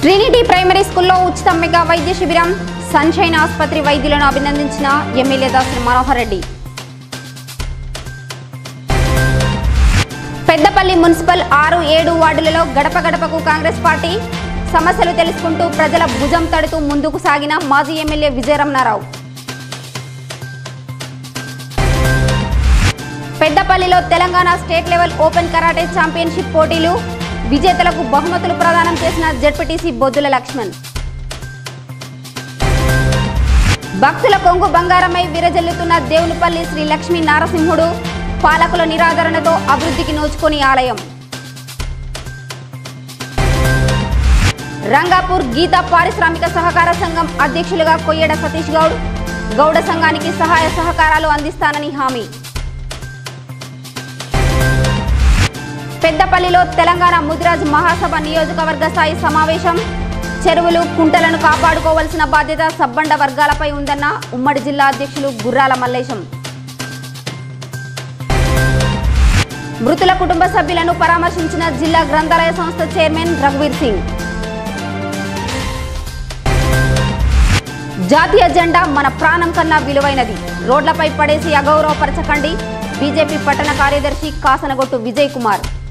Trinity primary స్కూల్లో ఉచిత mega వైద్య శిబిరం సన్షైన్ ఆసుపత్రి వైద్యులను అభినందించిన ఎమ్మెల్యే దాసరి మనోహర్ రెడ్డి పెద్దపల్లి మున్సిపల్ ఆరు ఏడు వార్డులలో గడప గడపకు కాంగ్రెస్ పార్టీ సమస్యలు తెలుసుకుంటూ ప్రజల భుజం తడుతూ ముందుకు సాగిన మాజీ ఎమ్మెల్యే విజయరమణారావు పెద్దపల్లిలో Telangana state level open karate championship పోటీలు విజేతలకు బహుమతులు ప్రదానం చేసిన జడ్పీటీసీ బొద్దుల లక్ష్మణ్ భక్తుల కొంగు బంగారమై విరజల్లుతున్న దేవునిపల్లి శ్రీ లక్ష్మీ నారసింహుడు పాలకుల నిరాదరణతో అభివృద్ధికి నోచుకొని ఆలయం రంగాపూర్ గీతా పారిశ్రామిక సహకార సంఘం అధ్యక్షులుగా కొయ్యడ సతీష్ గౌడ్ గౌడ సంఘానికి సహాయ సహకారాలు అందిస్తానని హామీ పెద్దపల్లిలో తెలంగాణ ముదిరాజ్ మహాసభ నియోజకవర్గ స్థాయి సమావేశం చెరువులు కుంటలను కాపాడుకోవాల్సిన బాధ్యత సబ్బండ వర్గాలపై ఉందన్న ఉమ్మడి జిల్లా అధ్యక్షులు గుర్రాల మల్లేశం మృతుల కుటుంబ సభ్యులను పరామర్శించిన జిల్లా గ్రంథాలయ సంస్థ చైర్మన్ రఘువీర్ సింగ్ జాతీయ జెండా మన ప్రాణం కన్నా విలువైనది రోడ్లపై పడేసి అగౌరవపరచకండి బీజేపీ పట్టణ కార్యదర్శి కాసనగొట్టు విజయ్ కుమార్